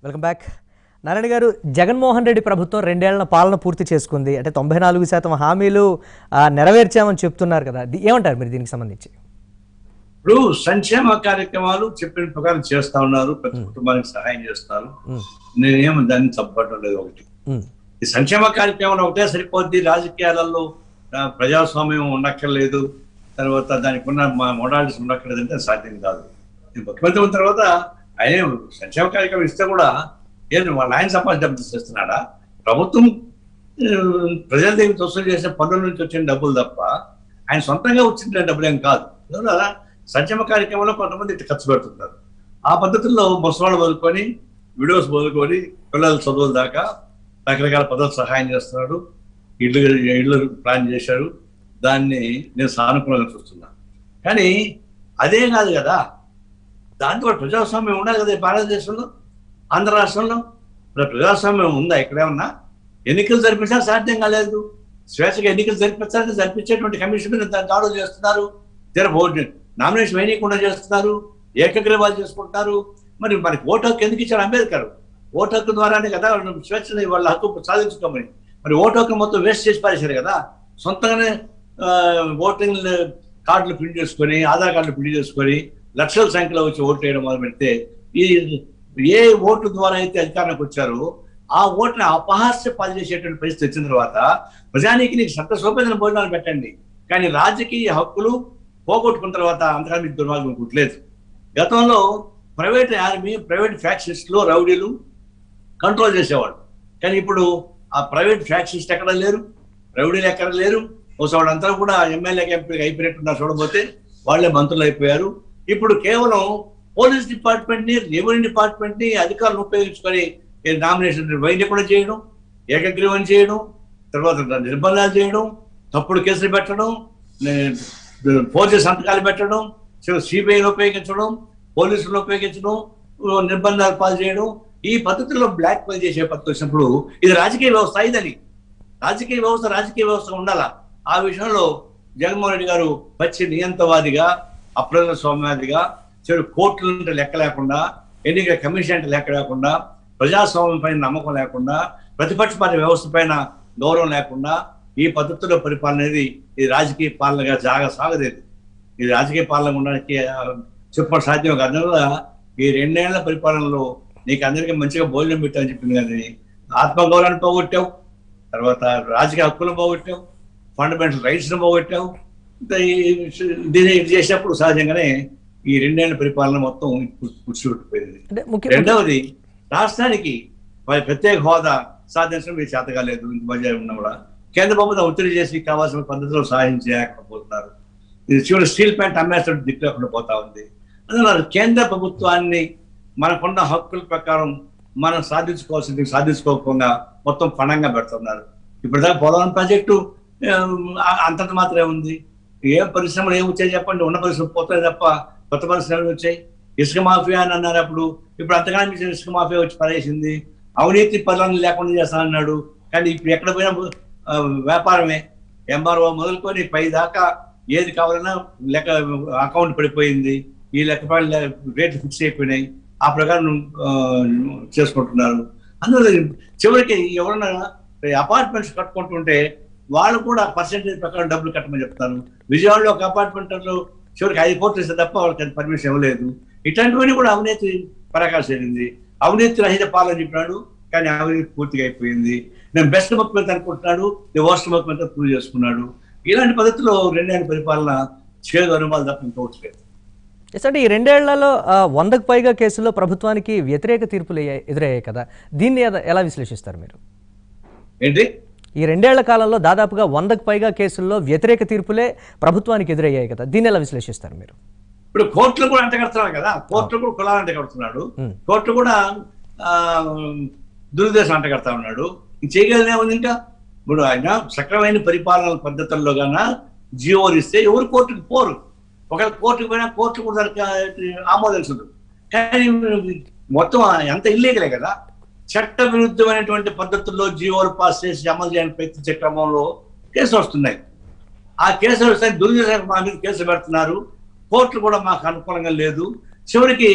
Welcome back Narayana గారు జగన్మోహన్ రెడ్డి ప్రభుత్వం రెండేళ్ల పాలన పూర్తి చేసుకుంది అంటే తొంభై నాలుగు శాతం హామీలు ఆ, నెరవేర్చామని చెప్తున్నారు కదా ది- ఏమంటారు మీరు దీనికి సంబంధించి ఇప్పుడు సంక్షేమ కార్యక్రమాలు చెప్పిన ప్రకారం చేస్తా ఉన్నారు ప్రతి కుటుంబానికి సహాయం చేస్తారు ఉమ్, నేనేం దాన్ని తప్పటం లేదు ఒకటి ఉమ్, ఈ సంక్షేమ కార్యక్రమాలు ఒకటే సరిపోద్ది రాజకీయాలలో ఆ, ప్రజాస్వామ్యం ఉండక్కర్లేదు తర్వాత దానికి ఉన్న మోడాలిటీస్ ఉండక్కర్లేదు అంటే అది సాధ్యం కాదు ఈ ముఖ్యమంత్రి ఉన్న తర్వాత ఆయన సంక్షేమ కార్యక్రమం ఇస్తే కూడా ఏంటి వాళ్ళ ఆయన సంపాదించి డబ్బులు చేస్తున్నాడా ప్రభుత్వం ఆ, ప్రజల దగ్గర వసూలు చేసే పన్నుల నుంచి వచ్చిన డబ్బులు తప్ప ఆయన సొంతంగా వచ్చిన డబ్బులు ఏం కాదు అందువల్ల సంక్షేమ కార్యక్రమంలో కొంతమంది ఇట్లా ఖర్చు పెడుతుంటారు ఆ పద్ధతుల్లో ముసవాళ్ళు వదులుకొని వీడియోస్ వదులుకొని పిల్లల చదువుల దాకా రకరకాల పద్ధతులు సహాయం చేస్తున్నాడు ఇల్లు ఇల్లు ప్లాన్ చేశారు దాన్ని నేను సానుకూలంగా చూస్తున్నాను కానీ అదే కాదు కదా దాంతో పాటు ప్రజాస్వామ్యం ఉండాలి కదా ఈ భారతదేశంలో ఆంధ్ర రాష్ట్రంలో మరి ప్రజాస్వామ్యం ఉందా ఎక్కడేమన్నా ఎన్నికలు జరిపించా సాధ్యం కాలేదు స్వేచ్ఛగా ఎన్నికలు జరిపించాలంటే జరిపించేటువంటి కమిషన్ మీద దాన్ని దాడులు చేస్తున్నారు జర ఓటు నామినేషన్ వేయకుండా చేస్తున్నారు ఏకగ్రీవాలు చేసుకుంటున్నారు మరి మనకి ఓటు హక్కు ఎందుకు ఇచ్చారు అంబేద్కర్ ఓటు హక్కు ద్వారానే కదా స్వేచ్ఛని వాళ్ళ హక్కు సాధించుకోమని మరి ఓటు హక్కు మొత్తం వేస్ట్ చేసి పారేశారు కదా సొంతంగానే ఆ, ఓటింగ్ కార్డులు ప్రింట్ చేసుకొని ఆధార్ కార్డులు ప్రింట్ చేసుకొని లక్షల సంఖ్యలో వచ్చి ఓటు వేయడం మొదలు పెడితే ఈ ఏ ఓటు ద్వారా అయితే అధికారానికి వచ్చారో ఆ ఓటుని అపహాస్య పాలు చేసేటువంటి పరిస్థితి వచ్చిన తర్వాత ప్రజానికి నీకు చట్ట సోపేదన భోజనాలు పెట్టండి కానీ రాజకీయ హక్కులు పోగొట్టుకున్న తర్వాత అంతగా మీకు దుర్మార్గం కుట్లేదు గతంలో ప్రైవేట్ ఆర్మీ ప్రైవేట్ ఫ్యాక్షన్స్ లో రౌడీలు కంట్రోల్ చేసేవాడు కానీ ఇప్పుడు ఆ ప్రైవేట్ ఫ్యాక్షన్స్ ఎక్కడ లేరు రౌడీలు ఎక్కడ లేరు ఒకసారి వాళ్ళంతా కూడా ఎమ్మెల్యేకి ఎంపీకి అయిపోయినట్టున్నారు చూడబోతే వాళ్ళే మంత్రులు అయిపోయారు ఇప్పుడు కేవలం పోలీస్ డిపార్ట్మెంట్ ని రెవెన్యూ డిపార్ట్మెంట్ ని అధికారులు ఉపయోగించుకొని నామినేషన్ వైద్య కూడా చేయడం ఏకగ్రీవం చేయడం తర్వాత నిర్బంధాలు చేయడం తప్పుడు కేసులు పెట్టడం ఫోర్జీ సంతకాలు పెట్టడం సిబిఐని ఉపయోగించడం పోలీసులను ఉపయోగించడం నిర్బంధాలు పాలు చేయడం ఈ పద్ధతిలో బ్లాక్ మెయిల్ చేసే పద్ధతి వచ్చినప్పుడు ఇది రాజకీయ వ్యవస్థ ఇదని రాజకీయ వ్యవస్థ రాజకీయ వ్యవస్థ ఉండాలా ఆ విషయంలో జగన్మోహన్ రెడ్డి గారు పచ్చి నియంతవాదిగా అప్రజాస్వామ్యవాదిగా చెడు కోర్టుల నుండి లెక్క లేకుండా ఎన్నికల కమిషన్ అంటే లెక్క లేకుండా ప్రజాస్వామ్యం పైన నమ్మకం లేకుండా ప్రతిపక్ష పార్టీ వ్యవస్థ పైన గౌరవం లేకుండా ఈ పద్ధతిలో పరిపాలన అనేది ఇది రాజకీయ పాలనగా జాగా సాగలేదు ఇది రాజకీయ పాలన ఉండడానికి ఆ, చెప్పడం సాధ్యం కాదు అందువల్ల ఈ రెండేళ్ల పరిపాలనలో నీకు అందరికీ మంచిగా భోజనం పెట్టాలని చెప్పింది కానీ ఆత్మగౌరవాన్ని పోగొట్టావు తర్వాత రాజకీయ హక్కులను పోగొట్టావు ఫండమెంటల్ రైట్స్ ను పోగొట్టావు ఇంకా ఈ- దీన్ని ఇది చేసినప్పుడు సహజంగానే ఈ రెండేళ్ల పరిపాలన మొత్తం పుచ్చుపెట్టిపోయింది అంటే ముఖ్య రెండవది రాష్ట్రానికి ప్ర- ప్రత్యేక హోదా సాధించడం మీరు చేత కాలేదు ఇంత మధ్య ఉన్నా కూడా కేంద్ర ప్రభుత్వం ఒత్తిడి చేసి కావాల్సిన పద్ధతిలో సహాయం చేయకపోతున్నారు ఇది చివరి స్టీల్ ప్లాంట్ అమ్మేస్తున్న దిక్కు లేకుండా పోతా ఉంది అందువల్ల కేంద్ర ప్రభుత్వాన్ని మనకున్న హక్కుల ప్రకారం మనం సాధించుకోవాల్సింది సాధించుకోకుండా మొత్తం పణంగా పెడుతున్నారు ఇప్పుడు దాకా పోలవరం ప్రాజెక్టు ఆ, అంతంత మాత్రమే ఉంది ఏం పరిశ్రమలు ఏం వచ్చాయి చెప్పండి ఉన్న పరిశ్రమలు పోతాయి తప్ప కొత్త పరిశ్రమలు వచ్చాయి ఇసుక మాఫియా అని అన్నారు అప్పుడు ఇప్పుడు అంతగానే మించిన ఇసుక మాఫియా వచ్చి పడేసింది అవినీతి పనులను లేకుండా చేస్తానన్నాడు కానీ ఇప్పుడు ఎక్కడ పోయినా ఆ, వ్యాపారమే ఎంఆర్ఓ మొదలుకొని పై దాకా ఏది కావాలన్నా లెక్క అకౌంట్ పడిపోయింది ఈ లెక్క రేట్లు ఫిక్స్ అయిపోయినాయి ఆ ప్రకారం ఆ, చేసుకుంటున్నారు అందువల్ల చివరికి ఎవరన్నా అపార్ట్మెంట్స్ కట్టుకుంటుంటే వాళ్ళు కూడా పర్సెంటేజ్ ప్రకారం డబ్బులు కట్టమని చెప్తారు విజయవాడలో ఒక అపార్ట్మెంట్ చివరికి ఐదు కోట్లు ఇస్తే తప్ప వాళ్ళకి అది పర్మిషన్ ఇవ్వలేదు ఇట్లాంటివన్నీ కూడా అవినీతి పరాకాశ జరిగింది అవినీతి రహిత పాలన చెప్పినాడు కానీ అవినీతి పూర్తిగా అయిపోయింది నేను బెస్ట్ ముఖ్యమంత్రి అనుకుంటున్నాడు ది వర్స్ట్ ముఖ్యమంత్రి ప్రూవ్ చేసుకున్నాడు ఇలాంటి పద్ధతిలో రెండేళ్ళ పరిపాలన చేదు అనుమానం తప్ప ఇంకోటి లేదు ఎస్ అంటే ఈ రెండేళ్లలో ఆ, వందకు పైగా కేసుల్లో ప్రభుత్వానికి వ్యతిరేక తీర్పులు అయ్యాయి- ఎదురయ్యాయి కదా దీన్ని ఎద- ఎలా విశ్లేషిస్తారు మీరు ఏంటి ఈ రెండేళ్ల కాలంలో దాదాపుగా వందకు పైగా కేసుల్లో వ్యతిరేక తీర్పులే ప్రభుత్వానికి ఎదురయ్యాయి కదా దీన్ని ఎలా విశ్లేషిస్తారు మీరు ఇప్పుడు కోర్టులు కూడా అంట కడుతున్నాడు కదా కోర్టులు కూడా కులాలు అంట కడుతున్నాడు ఉమ్. కోర్టు కూడా ఆ, దురుద్దేశం అంట కడతా ఉన్నాడు ఇది చేయగలిగిన ఉంది ఇంకా ఇప్పుడు ఆయన సక్రమైన పరిపాలన పద్ధతుల్లో గాన జియోలు ఇస్తే ఎవరు కోర్టుకు పోరు ఒకవేళ కోర్టుకు పోయినా కోర్టు కూడా దానికి ఆమోదించదు కానీ మొత్తం ఎంత ఇల్లీగలే కదా చట్ట విరుద్ధమైనటువంటి పద్ధతుల్లో జియోలు పాస్ చేసి అమలు చేయడానికి ప్రయత్నించే క్రమంలో కేసులు వస్తున్నాయి ఆ కేసులు వస్తాయి దుర్దేశం మా మీద కేసు పెడుతున్నారు కోర్టులు కూడా మాకు అనుకూలంగా లేదు చివరికి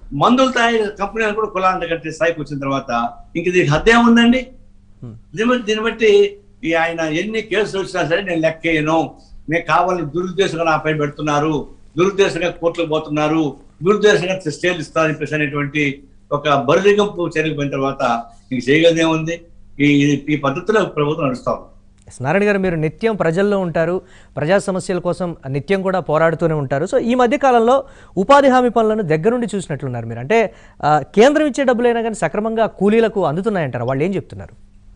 మందులు తయారు కంపెనీలు కూడా కులాంత కట్టే స్థాయికి వచ్చిన తర్వాత ఇంక దీనికి హద్దే ఉందండి Hmm. దీన్ని బట్టి- దీన్ని బట్టి ఈ ఆయన ఎన్ని కేసులు వచ్చినా సరే నేను లెక్కేయను నేను కావాలని దురుద్దేశంగా నా పై పెడుతున్నారు దురుద్దేశంగా కోర్టులకు పోతున్నారు దురుద్దేశంగా స్టేలు ఇస్తారని చెప్పేసి అనేటువంటి ఒక బరిలింపు చర్యకు పోయిన తర్వాత ఇంక చేయగలిది ఏముంది ఈ ఈ పద్ధతిలో ప్రభుత్వం నడుస్తాం ఎస్, నారాయణ గారు మీరు నిత్యం ప్రజల్లో ఉంటారు ప్రజా సమస్యల కోసం నిత్యం కూడా పోరాడుతూనే ఉంటారు సో ఈ మధ్య కాలంలో ఉపాధి హామీ పనులను దగ్గరుండి చూసినట్లున్నారు మీరు అంటే ఆ, కేంద్రం ఇచ్చే డబ్బులైనా కానీ సక్రమంగా కూలీలకు అందుతున్నాయంటారు వాళ్ళు ఏం చెప్తున్నారు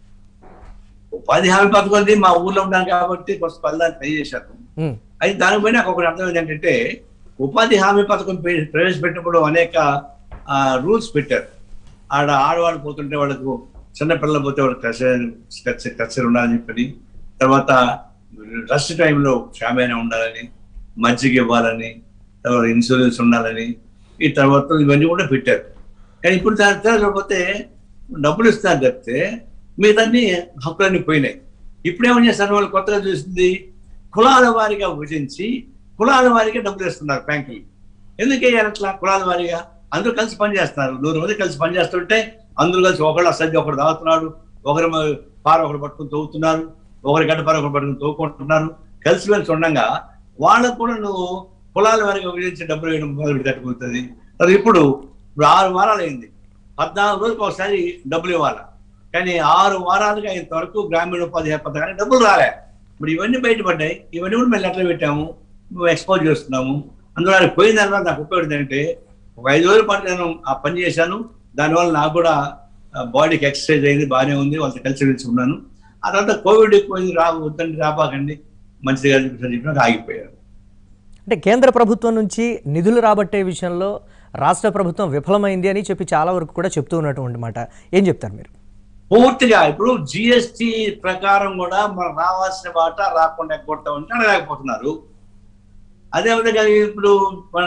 ఉపాధి హామీ పథకం ఉంది మా ఊర్లో ఉన్నాను కాబట్టి కొంచెం పల్లదాన్ని ట్రై చేశాను ఉమ్, అయితే దానిపైన నాకు ఒకటి అర్థం ఏంటంటే ఉపాధి హామీ పథకం ప్ర- ప్రవేశపెట్టినప్పుడు అనేక రూల్స్ పెట్టారు ఆడ ఆడవాళ్ళు పోతుంటే వాళ్ళకు చిన్న పిల్లలు పోతే వాళ్ళకి కచ్చే కచ్చరు ఉండాలని చెప్పని తర్వాత రష్ టైంలో షామేనా ఉండాలని మజ్జిగ ఇవ్వాలని తర్వాత ఇన్సూరెన్స్ ఉండాలని ఈ తర్వాత ఇవన్నీ కూడా పెట్టారు కానీ ఇప్పుడు దాని చూడకపోతే డబ్బులు ఇస్తారు తప్పితే మిగతాన్ని హక్కులన్నీ పోయినాయి ఇప్పుడేమని చేస్తారు వాళ్ళు కొత్తగా చూసింది కులాల వారిగా విభజించి కులాల వారిగా డబ్బులు ఇస్తున్నారు బ్యాంకులు ఎందుకు వేయాలి అట్లా కులాల వారిగా అందరూ కలిసి పనిచేస్తున్నారు నూరు మంది కలిసి పనిచేస్తుంటే అందరూ కలిసి ఒకళ్ళు అసలు ఒకడు తాగుతున్నాడు ఒకరు మ- పార ఒకరు పట్టుకుని తవ్వుతున్నారు ఒకరి గడ్డ పార ఒకరు పట్టుకుని తవ్వుకుంటున్నారు కలిసి కలిసి ఉండగా వాళ్ళకు కూడా నువ్వు కులాల వారిగా విభజించి డబ్బులు వేయడం మొదలు తట్టుకుంటుంది అది ఇప్పుడు ఇప్పుడు ఆరు వారాలు అయింది పద్నాలుగు రోజులకు ఒకసారి డబ్బులు ఇవ్వాలి కానీ ఆరు వారాలుగా ఇంతవరకు గ్రామీణ ఉపాధి పథకానికి డబ్బులు రాలే ఇప్పుడు ఇవన్నీ బయటపడ్డాయి ఇవన్నీ కూడా మేము లెటర్ పెట్టాము మేము ఎక్స్పోజ్ చేస్తున్నాము అందులో అది పోయిన తర్వాత నాకు ఉపయోగం ఏంటంటే ఒక ఐదు రోజుల పాటు నేను ఆ పని చేశాను దానివల్ల నాకు కూడా బాడీకి ఎక్సర్సైజ్ అయింది బాగానే ఉంది వాళ్ళతో కలిసి కలిసి ఉన్నాను ఆ తర్వాత కోవిడ్ ఎక్కువైంది రా వద్దండి రాబాకండి మంచిదిగా చెప్పి చెప్పినాక ఆగిపోయారు అంటే కేంద్ర ప్రభుత్వం నుంచి నిధులు రాబట్టే విషయంలో రాష్ట్ర ప్రభుత్వం విఫలమైంది అని చెప్పి చాలా వరకు కూడా చెప్తూ ఉన్నటువంటి మాట ఏం చెప్తారు మీరు పూర్తిగా ఇప్పుడు జిఎస్టి ప్రకారం కూడా మనం రావాల్సిన వాటా రాకుండా కొడతామంటే అడగలేకపోతున్నారు అదేవిధంగా ఇప్పుడు మన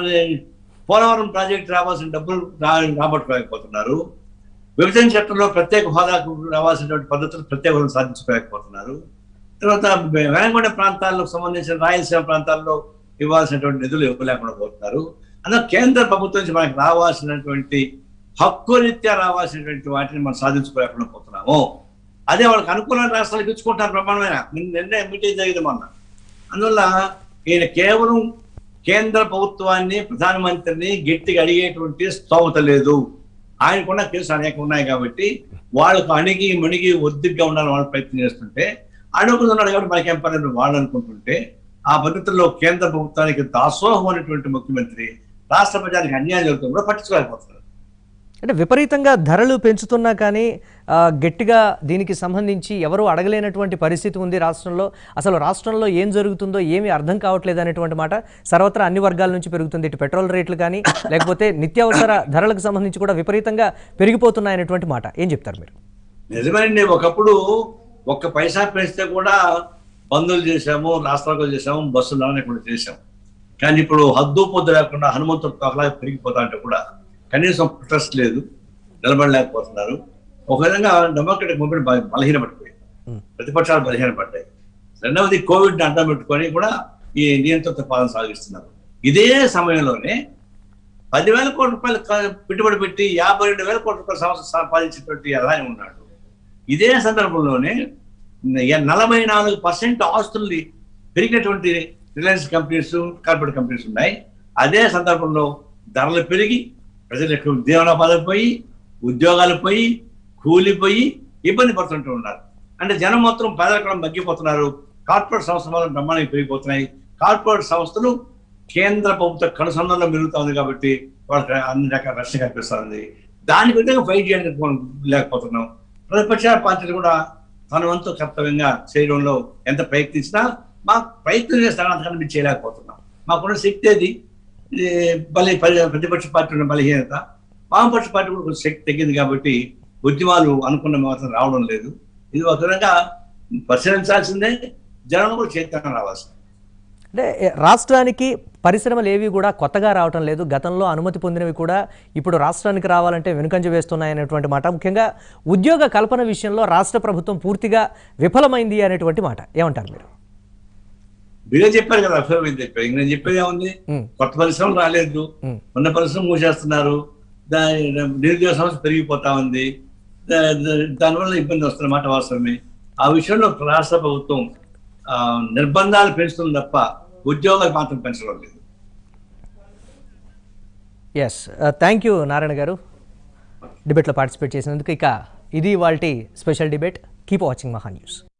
పోలవరం ప్రాజెక్ట్ రావాల్సిన డబ్బులు రా- రాబట్టుకోలేకపోతున్నారు విభజన చట్టంలో ప్రత్యేక హోదాకు రావాల్సినటువంటి పద్ధతులు ప్రత్యేక హోదా సాధించుకోలేకపోతున్నారు తర్వాత వెనకబడిన ప్రాంతాలకు సంబంధించిన రాయలసీమ ప్రాంతాల్లో ఇవ్వాల్సినటువంటి నిధులు ఇవ్వలేకుండా పోతున్నారు అందులో కేంద్ర ప్రభుత్వం నుంచి మనకు రావాల్సినటువంటి హక్కురీత్యా రావాల్సినటువంటి వాటిని మనం సాధించుకోలేకుండా పోతున్నాము అదే వాళ్ళకి అనుకూలమైన రాష్ట్రాలకు ఇచ్చుకుంటారు ప్రమాణమైన నిన్నే మీటింగ్ జరిగింది మొన్న అందువల్ల ఈయన కేవలం కేంద్ర ప్రభుత్వాన్ని ప్రధానమంత్రిని గట్టిగా అడిగేటువంటి స్తోమత లేదు ఆయనకున్న కేసులు అనేక ఉన్నాయి కాబట్టి వాళ్ళకు అణిగి మణిగి ఒద్దిగ్గా ఉండాలని వాళ్ళు ప్రయత్నం చేస్తుంటే అడుగుతున్నాడు కాబట్టి మనకేం పని వాళ్ళు అనుకుంటుంటే ఆ పద్ధతిలో కేంద్ర ప్రభుత్వానికి దాసోహం అనేటువంటి ముఖ్యమంత్రి రాష్ట్ర ప్రజానికి అన్యాయం జరుగుతుంది కూడా పట్టించుకోలేకపోతున్నారు అంటే విపరీతంగా ధరలు పెంచుతున్నా కానీ ఆ, గట్టిగా దీనికి సంబంధించి ఎవరు అడగలేనటువంటి పరిస్థితి ఉంది రాష్ట్రంలో అసలు రాష్ట్రంలో ఏం జరుగుతుందో ఏమీ అర్థం కావట్లేదు అనేటువంటి మాట సర్వత్రా అన్ని వర్గాల నుంచి పెరుగుతుంది ఇటు పెట్రోల్ రేట్లు కానీ లేకపోతే నిత్యావసర ధరలకు సంబంధించి కూడా విపరీతంగా పెరిగిపోతున్నాయనేటువంటి మాట ఏం చెప్తారు మీరు నిజమేనండి ఒకప్పుడు ఒక్క పైసా పెంచితే కూడా బంధువులు చేశాము రాష్ట్రాలు చేశాము బస్సులు రానికుండా చేశాము కానీ ఇప్పుడు హద్దు పొద్దు లేకుండా హనుమంతుడు తొకలాగా పెరిగిపోతా అంటే కూడా కనీసం ప్రొటెస్ట్ లేదు నిలబడలేకపోతున్నారు ఒక విధంగా డెమోక్రటిక్ మూమెంట్ బల- బలహీనపడిపోయింది Hmm. ప్రతిపక్షాలు బలహీనపడ్డాయి రెండవది కోవిడ్ ని అడ్డం పెట్టుకొని కూడా ఈ నియంత్రిత పాలన సాగిస్తున్నారు ఇదే సమయంలోనే పదివేల కోట్ల రూపాయలు క- పెట్టుబడి పెట్టి యాభై రెండు వేల కోట్ల రూపాయల సంవత్సరం సంపాదించినటువంటి అలానే ఉన్నాడు ఇదే సందర్భంలోనే న- నలభై నాలుగు పర్సెంట్ ఆస్తుల్ని పెరిగినటువంటి రిలయన్స్ కంపెనీస్ కార్పొరేట్ కంపెనీస్ ఉన్నాయి అదే సందర్భంలో ధరలు పెరిగి ప్రజలకు జీవనోపాధి పోయి ఉద్యోగాలు పోయి కూలిపోయి ఇబ్బంది పడుతుంటూ ఉన్నారు అంటే జనం మొత్తం పేదరికం తగ్గిపోతున్నారు కార్పొరేట్ సంస్థల వల్ల బ్రహ్మాండంగా పెరిగిపోతున్నాయి కార్పొరేట్ సంస్థలు కేంద్ర ప్రభుత్వ కనుసంధానంలో మెరుగుతా ఉంది కాబట్టి వాళ్ళకి అన్ని రకాల రక్షణ కల్పిస్తుంది దాని విధంగా ఫైట్ చేయడానికి మనం లేకపోతున్నాం ప్రతిపక్ష పార్టీలు కూడా తన వంతు కర్తవ్యంగా చేయడంలో ఎంత ప్రయత్నించినా మా ప్రయత్నం చేస్తాను అంతకన్నా మేము చేయలేకపోతున్నాం మాకున్న శక్తి అది ఇది బలి పరి- ప్రతిపక్ష పార్టీ ఉన్న బలహీనత వామపక్ష పార్టీ కూడా కొంచెం శక్తి తగ్గింది కాబట్టి ఉద్యమాలు అనుకున్న మాత్రం రావడం లేదు ఇది ఒక విధంగా పరిశీలించాల్సిందే జనం కూడా చైతన్యం రావాల్సిందే అంటే ఏ, రాష్ట్రానికి పరిశ్రమలు ఏవి కూడా కొత్తగా రావటం లేదు గతంలో అనుమతి పొందినవి కూడా ఇప్పుడు రాష్ట్రానికి రావాలంటే వెనుకంజ వేస్తున్నాయనేటువంటి మాట ముఖ్యంగా ఉద్యోగ కల్పన విషయంలో రాష్ట్ర ప్రభుత్వం పూర్తిగా విఫలమైంది అనేటువంటి మాట ఏమంటారు మీరు మీరే చెప్పారు కదా అఫీర్ చెప్పారు ఇంక నేను చెప్పేది ఏముంది ఉమ్, కొత్త పరిశ్రమలు రాలేదు ఉమ్, ఉన్న పరిశ్రమ మూసేస్తున్నారు దాని నిరుద్యోగ సమస్య పెరిగిపోతా ఉంది దా- దా- దానివల్ల ఇబ్బంది వస్తున్నమాట వాస్తవమే ఆ విషయంలో రాష్ట్ర ప్రభుత్వం ఆ, నిర్బంధాలు పెంచుతుంది తప్ప ఉద్యోగాలు మాత్రం పెంచడం లేదు ఎస్ థ్యాంక్ యూ నారాయణ గారు డిబేట్లో పార్టిసిపేట్ చేసినందుకు ఇక ఇది వాళ్ళ special debate keep watching Maha news